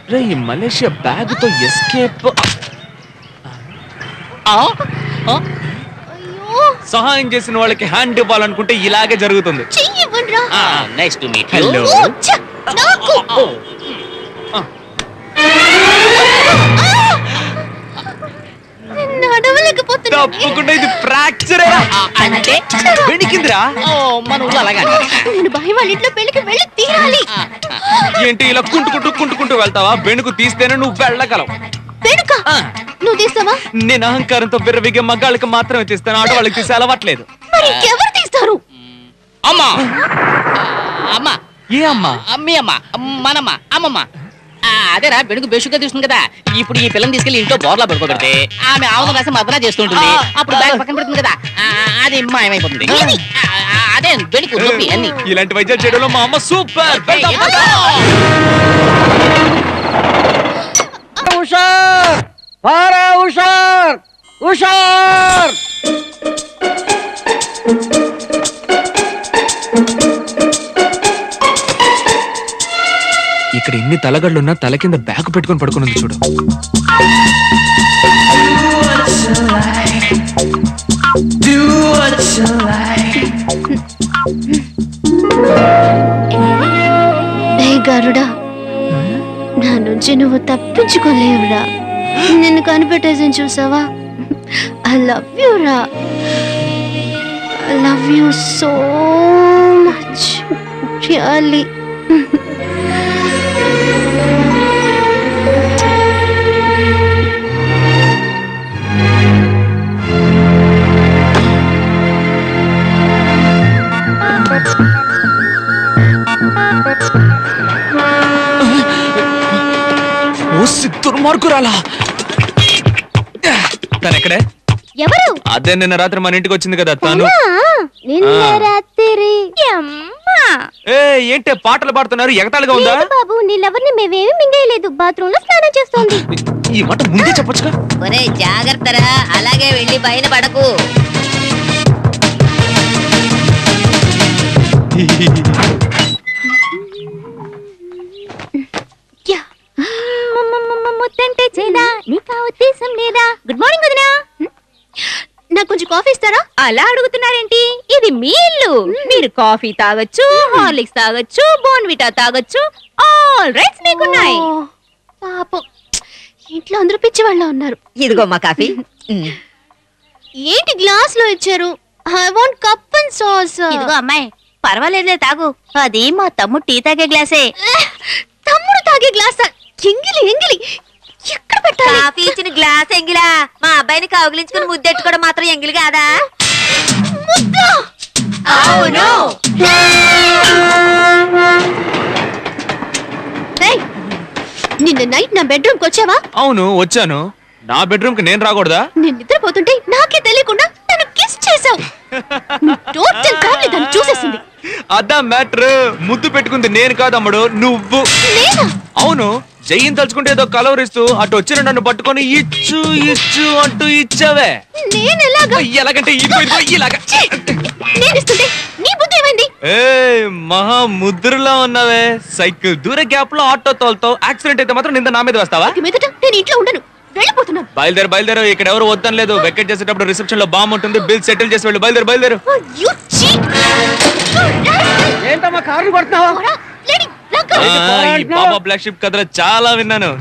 రే ఈ Malaysia bag తో escape అయ్యో సహాయం చేసిన వాళ్ళకి హ్యాండ్ ఇవ్వాలనుకుంటే ఇలాగే జరుగుతుంది చెయ్యి ఇవ్వండిరా నైస్ టు మీట్ హలో ఓ, ఛ, నాకు నడవలేకపోతున్నా తప్పకుండా ఇది ఫ్రాక్చర్ అంటే వెణికిందిరా ఓ మన ఊళ్ళో అలాగే అంటారు. నేను భయం వాళ్ళ ఇంట్లో పెళ్లికి వెళ్ళి తీరాలి ఏంటి ఇలా కుంటుకుంటూ కుంటుకుంటూ వెళ్తావా బెణుకు తీస్తేనే నువ్వు వెళ్ళగలవు వెనుక ఆ, నువ్వు తీస్తావా నేను అహంకారంతో విర్రవిగే మగాళ్ళకి మాత్రమే తీస్తాను ఆడవాళ్ళకి తీసే అలవాట్లేదు మరి ఇంకెవరు తీస్తారు అమ్మా ఆ, అమ్మా ఏ అమ్మా అమ్మి అమ్మ మనమ్మ అమ్మమ్మ ఆ, అదేరా బెడుగు బేషుగా తీసుకుంది కదా ఇప్పుడు ఈ పిల్లని తీసుకెళ్లి ఇంట్లో బోర్లా పడుకోబెడితే ఆమె ఆవును కాసి మదన చేస్తుంటుంది అప్పుడు బ్యాగ్ పక్కన పెడుతుంది కదా ఆ, అది మాయమైపోతుంది ఆ, ఆ, అదే బెడుకు నొప్పి అన్ని ఇలాంటి వైద్యాలు చేయడంలో మా అమ్మ సూపర్ హుషార్ పారా హుషార్ హుషార్ ఇక్కడ ఇన్ని తలగడ్లున్నా తల కింద బ్యాగ్ పెట్టుకొని పడుకున్నది చూడు ఏ గరుడా నా నుంచి నువ్వు తప్పించుకోలేవురా నిన్ను కనిపెట్టేసి చూసావా ఐ లవ్ యూ రా I love you so much really ఓ దుర్మార్గురాలా తను ఎక్కడే ఎవరు అదే నిన్న రాత్రి మన ఇంటికి వచ్చింది కదా తను నిన్న ఆ. రాత్రి అమ్మా ఏ ఏంటే పాటలు పాడుతున్నారు ఎగతాళిగా ఉందా లేదు బాబు నీళ్ళెవరిని మేమేమి మింగేయలేదు బాత్రూమ్ లో స్నానం చేస్తోంది ఈ మాట ముందే చెప్పొచ్చుగా ఒరే జాగ్రత్తరా అలాగే వెళ్ళి పైన పడకు యా. ముత్తంటే చేదా నీకా ఉద్దేశం లేదా గుడ్ మార్నింగ్ వదినా నాకు కొంచెం కాఫీ ఇస్తారా అలా అడుగుతున్నారేంటి ఇది మీ ఇల్లు మీరు కాఫీ తాగొచ్చు హార్లిక్స్ తాగొచ్చు బోన్విటా తాగొచ్చు ఆల్ రైట్స్ మీకున్నాయి ఓ, పాపం ఇంట్లో అందరూ పిచ్చి వాళ్ళ ఉన్నారు ఇదిగో మా కాఫీ ఏంటి గ్లాస్ లో ఇచ్చారు I want cup and sauce ఇదిగో అమ్మాయి పర్వాలేదులే తాగు అది మా తమ్ముడు టీ తాగే గ్లాసే తమ్ముడు తాగే గ్లాస్ ఎంగిలి ఎంగిలి ఎక్కడ పెట్టాలి కాఫీ ఇచ్చిన గ్లాస్ ఎంగిలా మా అబ్బాయిని కౌగిలించుకుని ముద్దెట్టుకోవడం మాత్రం ఎంగిలి కాదా అవును నిన్న నైట్ నా బెడ్రూమ్ కి వచ్చావా అవును వచ్చాను నా బెడ్రూమ్ కి నేను రాకూడదా నేను నిద్రపోతుంటే నాకే తెలియకుండా తను కిస్ చేసావు టోటల్ ఫ్యామిలీ దాన్ని చూసేసింది అదా మ్యాటర్ ముద్దు పెట్టుకుంది నేను కాదమ్మడు నువ్వు నేనా అవును జయ్యం తలుచుకుంటే ఏదో కలవరిస్తూ అటు వచ్చిన నన్ను పట్టుకొని ఇచ్చు ఇచ్చు అంటూ ఇచ్చావే నేను ఎలాగా ఎలాగంటే ఇదిగో ఇదిగో ఇలాగా నేను ఇస్తుంటే నీ బుద్ధి ఏమైంది ఏ మహా ముద్రలో ఉన్నావే సైకిల్ దూర గ్యాప్ లో ఆటో తోలుతావు యాక్సిడెంట్ అయితే మాత్రం నింద నా మీద వస్తావా ఇక మీదట నేను ఇంట్లో ఉండను వెళ్ళిపోతున్నాను బయలుదేరు బయలుదేరు ఇక్కడ ఎవరు వద్దని లేదు వెకెట్ చేసేటప్పుడు రిసెప్షన్ లో బాంబు ఉంటుంది బిల్ సెటిల్ చేసి వెళ్ళు బయలుదేరు బయలుదేరు You cheat! ఏంటమ్మా కార్లు కొడుతున్నావా పోరా, లేడీ, లాక్కు. ఆ, ఈ బాబా బ్లాక్ షిప్ కథలో చాలా విన్నాను